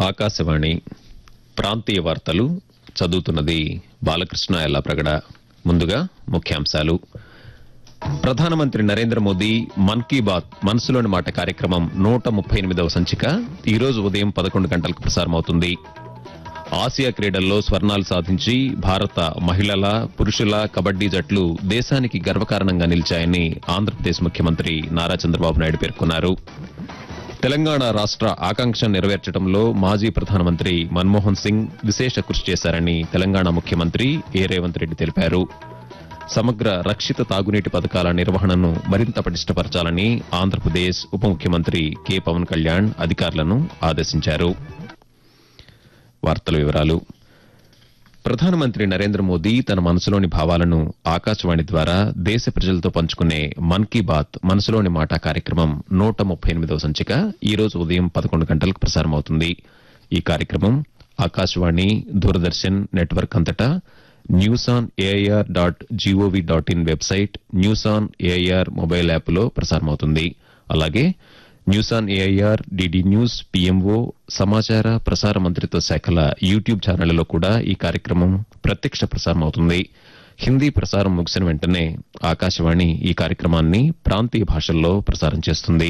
ఆకాశవాణి ప్రాంతీయ వార్తలు చదువుతున్నది బాలకృష్ణ ఎల్లాప్రగడ ముందుగా ముఖ్యాంశాలు ప్రధానమంత్రి నరేంద్ర మోదీ మన్ కీ బాత్ మనసులోని మాట కార్యక్రమం నూట ముప్పై ఎనిమిదవ సంచిక ఈ రోజు ఉదయం పదకొండు గంటలకు ప్రసారమవుతుంది ఆసియా క్రీడల్లో స్వర్ణాలు సాధించి భారత మహిళల పురుషుల కబడ్డీ జట్లు దేశానికి గర్వకారణంగా నిలిచాయని ఆంధ్రప్రదేశ్ ముఖ్యమంత్రి నారా చంద్రబాబు నాయుడు పేర్కొన్నారు తెలంగాణ రాష్ట్ర ఆకాంక్ష నెరవేర్చడంలో మాజీ ప్రధానమంత్రి మన్మోహన్ సింగ్ విశేష కృషి చేశారని తెలంగాణ ముఖ్యమంత్రి ఏ రేవంత్ రెడ్డి తెలిపారు సమగ్ర రక్షిత తాగునీటి పథకాల నిర్వహణను మరింత పటిష్టపరచాలని ఆంధ్రప్రదేశ్ ఉప ముఖ్యమంత్రి కె పవన్ కళ్యాణ్ అధికారులను ఆదేశించారు వార్తల వివరాలు ప్రధానమంత్రి నరేంద్ర మోదీ తన మనసులోని భావాలను ఆకాశవాణి ద్వారా దేశ ప్రజలతో పంచుకునే మన్ కీ బాత్ మనసులోని మాట కార్యక్రమం నూట ముప్పై ఎనిమిదవ సంచిక ఈ రోజు ఉదయం పదకొండు గంటలకు ప్రసారమవుతుంది ఈ కార్యక్రమం ఆకాశవాణి దూరదర్శన్ నెట్వర్క్ అంతటా news on AIR dot GOV dot in website news on AIR mobile యాప్లో ప్రసారమవుతుంది అలాగే news on AIR DD news PMO సమాచార ప్రసార మంత్రిత్వ శాఖల యూట్యూబ్ ఛానళ్లలో కూడా ఈ కార్యక్రమం ప్రత్యక్ష ప్రసారం అవుతుంది హిందీ ప్రసారం ముగిసిన వెంటనే ఆకాశవాణి ఈ కార్యక్రమాన్ని ప్రాంతీయ భాషల్లో ప్రసారం చేస్తుంది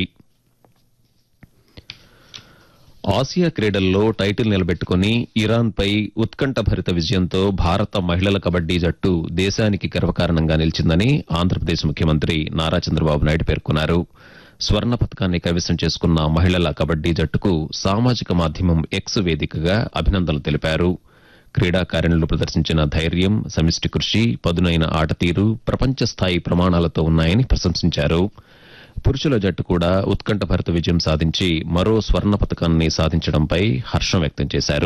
ఆసియా క్రీడల్లో టైటిల్ నిలబెట్టుకుని ఇరాన్పై ఉత్కంఠభరిత విజయంతో భారత మహిళల కబడ్డీ జట్టు దేశానికి గర్వకారణంగా నిలిచిందని ఆంధ్రప్రదేశ్ ముఖ్యమంత్రి నారా చంద్రబాబు నాయుడు పేర్కొన్నారు స్వర్ణ పథకాన్ని కైవసం చేసుకున్న మహిళల కబడ్డీ జట్టుకు సామాజిక మాధ్యమం ఎక్స్ వేదికగా అభినందనలు తెలిపారు క్రీడాకారిణులు ప్రదర్శించిన ధైర్యం సమిష్టి కృషి పదునైన ఆటతీరు ప్రపంచ స్థాయి ప్రమాణాలతో ఉన్నాయని ప్రశంసించారు పురుషుల జట్టు కూడా ఉత్కంఠభరిత విజయం సాధించి మరో స్వర్ణ పథకాన్ని సాధించడంపై హర్షం వ్యక్తం చేశారు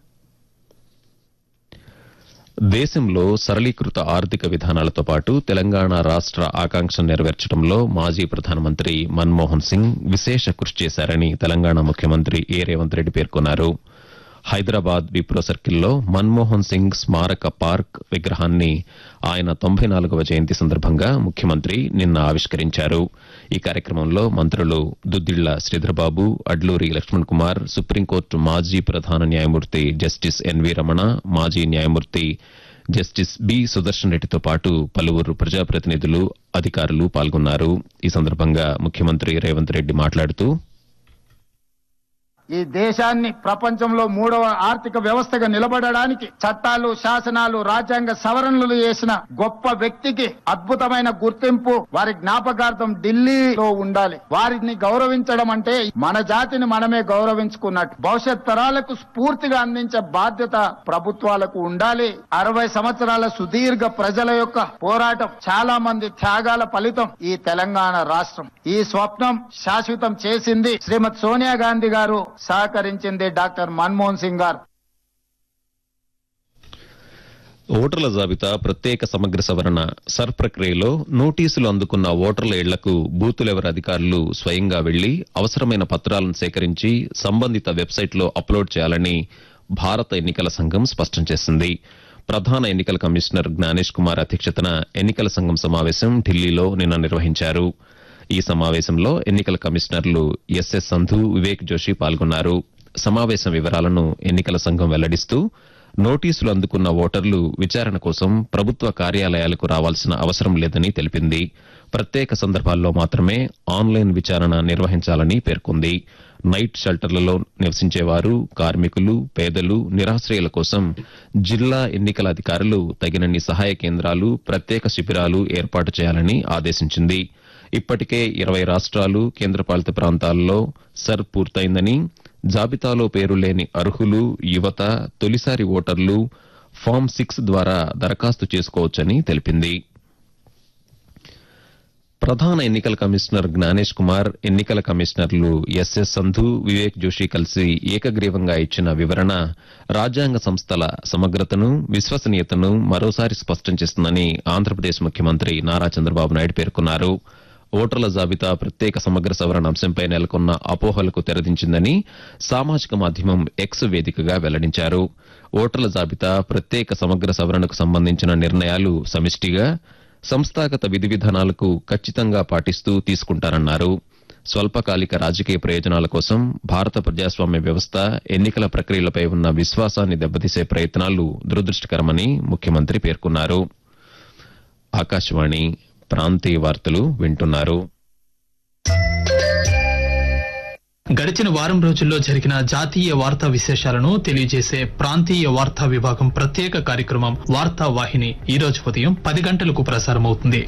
దేశంలో సరళీకృత ఆర్థిక విధానాలతో పాటు తెలంగాణ రాష్ట్ర ఆకాంక్ష నెరవేర్చడంలో మాజీ ప్రధానమంత్రి మన్మోహన్ సింగ్ విశేష కృషి చేశారని తెలంగాణ ముఖ్యమంత్రి ఏ రేవంత్ రెడ్డి పేర్కొన్నారు హైదరాబాద్ విప్రో సర్కిల్లో మన్మోహన్ సింగ్ స్మారక పార్క్ విగ్రహాన్ని ఆయన తొంభై నాలుగవ జయంతి సందర్భంగా ముఖ్యమంత్రి నిన్న ఆవిష్కరించారు ఈ కార్యక్రమంలో మంత్రులు దుద్దిళ్ల శ్రీధర్బాబు అడ్లూరి లక్ష్మణ్ కుమార్ సుప్రీంకోర్టు మాజీ ప్రధాన న్యాయమూర్తి జస్టిస్ ఎన్వి రమణ మాజీ న్యాయమూర్తి జస్టిస్ బి సుదర్శన్ రెడ్డితో పాటు పలువురు ప్రజాప్రతినిధులు అధికారులు పాల్గొన్నారు ఈ సందర్భంగా ముఖ్యమంత్రి రేవంత్ రెడ్డి మాట్లాడుతూ ఈ దేశాన్ని ప్రపంచంలో మూడవ ఆర్థిక వ్యవస్థగా నిలబడడానికి చట్టాలు శాసనాలు రాజ్యాంగ సవరణలు చేసిన గొప్ప వ్యక్తికి అద్భుతమైన గుర్తింపు వారి జ్ఞాపకార్థం ఢిల్లీలో ఉండాలి వారిని గౌరవించడం అంటే మన జాతిని మనమే గౌరవించుకున్నట్టు భవిష్యత్ తరాలకు స్ఫూర్తిగా అందించే బాధ్యత ప్రభుత్వాలకు ఉండాలి అరవై సంవత్సరాల సుదీర్ఘ ప్రజల యొక్క పోరాటం చాలా మంది త్యాగాల ఫలితం ఈ తెలంగాణ రాష్ట్రం ఈ స్వప్నం శాశ్వతం చేసింది శ్రీమతి సోనియా గాంధీ గారు సహకరించింది డాక్టర్ మన్మోహన్ సింగ్ గారు ఓటర్ల జాబితా ప్రత్యేక సమగ్ర సవరణ సర్ ప్రక్రియలో నోటీసులు అందుకున్న ఓటర్ల ఇళ్లకు బూత్ లెవెల్ అధికారులు స్వయంగా వెళ్లి అవసరమైన పత్రాలను సేకరించి సంబంధిత వెబ్సైట్లో అప్లోడ్ చేయాలని భారత ఎన్నికల సంఘం స్పష్టం చేసింది ప్రధాన ఎన్నికల కమిషనర్ జ్ఞానేష్ కుమార్ అధ్యక్షతన ఎన్నికల సంఘం సమావేశం ఢిల్లీలో నిన్న నిర్వహించారు ఈ సమావేశంలో ఎన్నికల కమిషనర్లు ఎస్ఎస్ సంధు వివేక్ జోషి పాల్గొన్నారు సమావేశం వివరాలను ఎన్నికల సంఘం వెల్లడిస్తూ నోటీసులు అందుకున్న ఓటర్లు విచారణ కోసం ప్రభుత్వ కార్యాలయాలకు రావాల్సిన అవసరం లేదని తెలిపింది ప్రత్యేక సందర్భాల్లో మాత్రమే ఆన్లైన్ విచారణ నిర్వహించాలని పేర్కొంది నైట్ షెల్టర్లలో నివసించేవారు కార్మికులు పేదలు నిరాశ్రయుల కోసం జిల్లా ఎన్నికల అధికారులు తగినన్ని సహాయ కేంద్రాలు ప్రత్యేక శిబిరాలు ఏర్పాటు చేయాలని ఆదేశించింది ఇప్పటికే ఇరవై రాష్ట్రాలు కేంద్రపాలిత ప్రాంతాల్లో సర్ పూర్తయిందని జాబితాలో పేరు లేని అర్హులు యువత తొలిసారి ఓటర్లు ఫామ్ సిక్స్ ద్వారా దరఖాస్తు చేసుకోవచ్చని తెలిపింది ప్రధాన ఎన్నికల కమిషనర్ జ్ఞానేష్ కుమార్ ఎన్నికల కమిషనర్లు ఎస్ఎస్ సంధు వివేక్ జోషి కలిసి ఏకగ్రీవంగా ఇచ్చిన వివరణ రాజ్యాంగ సంస్థల సమగ్రతను విశ్వసనీయతను మరోసారి స్పష్టం చేస్తుందని ఆంధ్రప్రదేశ్ ముఖ్యమంత్రి నారా చంద్రబాబు నాయుడు పేర్కొన్నారు ఓటర్ల జాబితా ప్రత్యేక సమగ్ర సవరణ అంశంపై నెలకొన్న అపోహలకు తెరదించిందని సామాజిక మాధ్యమం ఎక్స్ వేదికగా వెల్లడించారు ఓటర్ల జాబితా ప్రత్యేక సమగ్ర సవరణకు సంబంధించిన నిర్ణయాలు సమిష్టిగా సంస్థాగత విధి విధానాలకు ఖచ్చితంగా పాటిస్తూ తీసుకుంటారన్నారు స్వల్పకాలిక రాజకీయ ప్రయోజనాల కోసం భారత ప్రజాస్వామ్య వ్యవస్థ ఎన్నికల ప్రక్రియలపై ఉన్న విశ్వాసాన్ని దెబ్బతీసే ప్రయత్నాలు దురదృష్టకరమని ముఖ్యమంత్రి పేర్కొన్నారు ఆకాశవాణి ప్రాంతీయ వార్తలు వింటున్నారు గడిచిన వారం రోజుల్లో జరిగిన జాతీయ వార్తా విశేషాలను తెలియజేసే ప్రాంతీయ వార్తా విభాగం ప్రత్యేక కార్యక్రమం వార్తా వాహిని ఈ రోజు ఉదయం పది గంటలకు ప్రసారమవుతుంది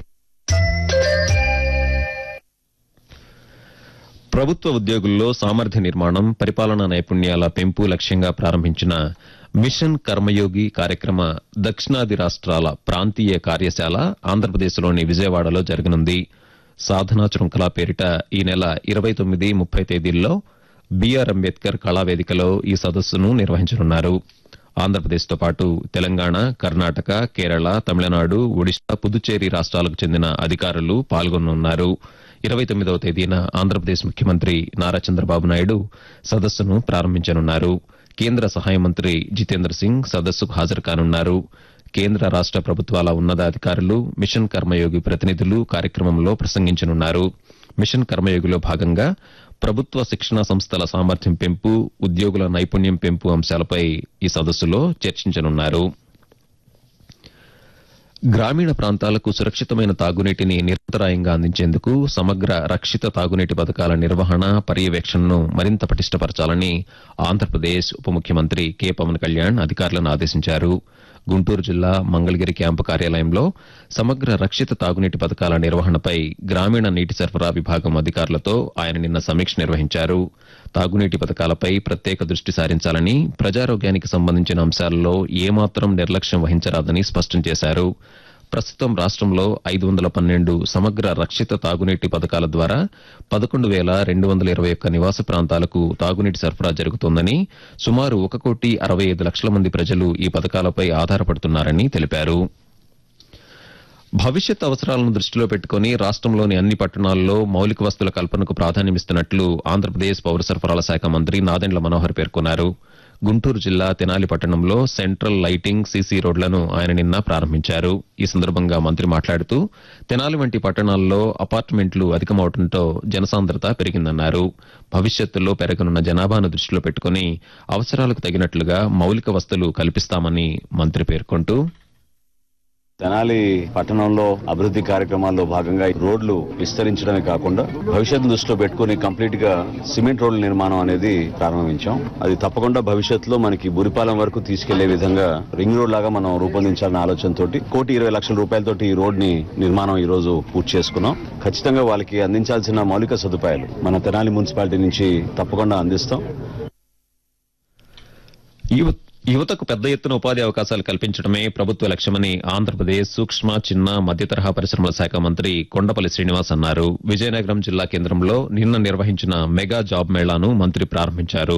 ప్రభుత్వ ఉద్యోగుల్లో సామర్థ్య నిర్మాణం పరిపాలనా నైపుణ్యాల పెంపు లక్ష్యంగా ప్రారంభించిన మిషన్ కర్మయోగి కార్యక్రమ దక్షిణాది రాష్ట్రాల ప్రాంతీయ కార్యశాల ఆంధ్రప్రదేశ్లోని విజయవాడలో జరగనుంది సాధనా శృంఖల పేరిట ఈ నెల ఇరవై తొమ్మిది ముప్పై తేదీల్లో బీఆర్ అంబేద్కర్ కళావేదికలో ఈ సదస్సును నిర్వహించనున్నారు ఆంధ్రప్రదేశ్తో పాటు తెలంగాణ కర్ణాటక కేరళ తమిళనాడు ఒడిశా పుదుచ్చేరి రాష్ట్రాలకు చెందిన అధికారులు పాల్గొనున్నారు ఇరవై తొమ్మిదవ తేదీన ఆంధ్రప్రదేశ్ ముఖ్యమంత్రి నారా చంద్రబాబు నాయుడు సదస్సును ప్రారంభించనున్నారు కేంద్ర సహాయ మంత్రి జితేంద్ర సింగ్ సదస్సుకు హాజరు కానున్నారు కేంద్ర రాష్ట ప్రభుత్వాల ఉన్నతాధికారులు మిషన్ కర్మయోగి ప్రతినిధులు కార్యక్రమంలో ప్రసంగించనున్నారు మిషన్ కర్మయోగిలో భాగంగా ప్రభుత్వ శిక్షణా సంస్థల సామర్థ్యం పెంపు ఉద్యోగుల నైపుణ్యం పెంపు అంశాలపై ఈ సదస్సులో చర్చించనున్నారు గ్రామీణ ప్రాంతాలకు సురక్షితమైన తాగునీటిని నిరంతరాయంగా అందించేందుకు సమగ్ర రక్షిత తాగునీటి పథకాల నిర్వహణ పర్యవేక్షణను మరింత పటిష్టపరచాలని ఆంధ్రప్రదేశ్ ఉప ముఖ్యమంత్రి కె పవన్ కళ్యాణ్ అధికారులను ఆదేశించారు గుంటూరు జిల్లా మంగళగిరి క్యాంపు కార్యాలయంలో సమగ్ర రక్షిత తాగునీటి పథకాల నిర్వహణపై గ్రామీణ నీటి సరఫరా విభాగం అధికారులతో ఆయన నిన్న సమీక్ష నిర్వహించారు తాగునీటి పథకాలపై ప్రత్యేక దృష్టి సారించాలని ప్రజారోగ్యానికి సంబంధించిన అంశాలలో ఏమాత్రం నిర్లక్ష్యం వహించరాదని స్పష్టం చేశారు ప్రస్తుతం రాష్ట్రంలో ఐదు వందల పన్నెండు సమగ్ర రక్షిత తాగునీటి పథకాల ద్వారా పదకొండు వేల రెండు వందల ఇరవై ఒక్క నివాస ప్రాంతాలకు తాగునీటి సరఫరా జరుగుతోందని సుమారు ఒక కోటి అరవై ఐదు లక్షల మంది ప్రజలు ఈ పథకాలపై ఆధారపడుతున్నారని తెలిపారు భవిష్యత్ అవసరాలను దృష్టిలో పెట్టుకుని రాష్ట్రంలోని అన్ని పట్టణాల్లో మౌలిక వస్తుల కల్పనకు ప్రాధాన్యమిస్తున్నట్లు ఆంధ్రప్రదేశ్ పౌర సరఫరాల శాఖ మంత్రి నాదెండ్ల మనోహర్ పేర్కొన్నారు గుంటూరు జిల్లా తెనాలి పట్టణంలో సెంట్రల్ లైటింగ్ సీసీ రోడ్లను ఆయన నిన్న ప్రారంభించారు ఈ సందర్భంగా మంత్రి మాట్లాడుతూ తెనాలి వంటి పట్టణాల్లో అపార్ట్మెంట్లు అధికమవడంతో జనసాంద్రత పెరిగిందన్నారు భవిష్యత్తులో పెరగనున్న జనాభాను దృష్టిలో పెట్టుకుని అవసరాలకు తగినట్లుగా మౌలిక వస్తువులు కల్పిస్తామని మంత్రి పేర్కొంటూ తెనాలి పట్టణంలో అభివృద్ధి కార్యక్రమాల్లో భాగంగా రోడ్లు విస్తరించడమే కాకుండా భవిష్యత్తు దృష్టిలో పెట్టుకుని కంప్లీట్ గా సిమెంట్ రోడ్ల నిర్మాణం అనేది ప్రారంభించాం అది తప్పకుండా భవిష్యత్తులో మనకి బురిపాలెం వరకు తీసుకెళ్లే విధంగా రింగ్ రోడ్ లాగా మనం రూపొందించాలన్న ఆలోచనతోటి కోటి ఇరవై లక్షల రూపాయలతోటి ఈ రోడ్ ని నిర్మాణం ఈ రోజు పూర్తి చేసుకున్నాం ఖచ్చితంగా వాళ్ళకి అందించాల్సిన మౌలిక సదుపాయాలు మన తెనాలి మున్సిపాలిటీ నుంచి తప్పకుండా అందిస్తాం యువ- యువతకు పెద్ద ఎత్తున ఉపాధి అవకాశాలు కల్పించడమే ప్రభుత్వ లక్ష్యమని ఆంధ్రప్రదేశ్ సూక్ష్మ చిన్న మధ్య తరహా పరిశ్రమల శాఖ మంత్రి కొండపల్లి శ్రీనివాస్ అన్నారు విజయనగరం జిల్లా కేంద్రంలో నిన్న నిర్వహించిన మెగా జాబ్ మేళాను మంత్రి ప్రారంభించారు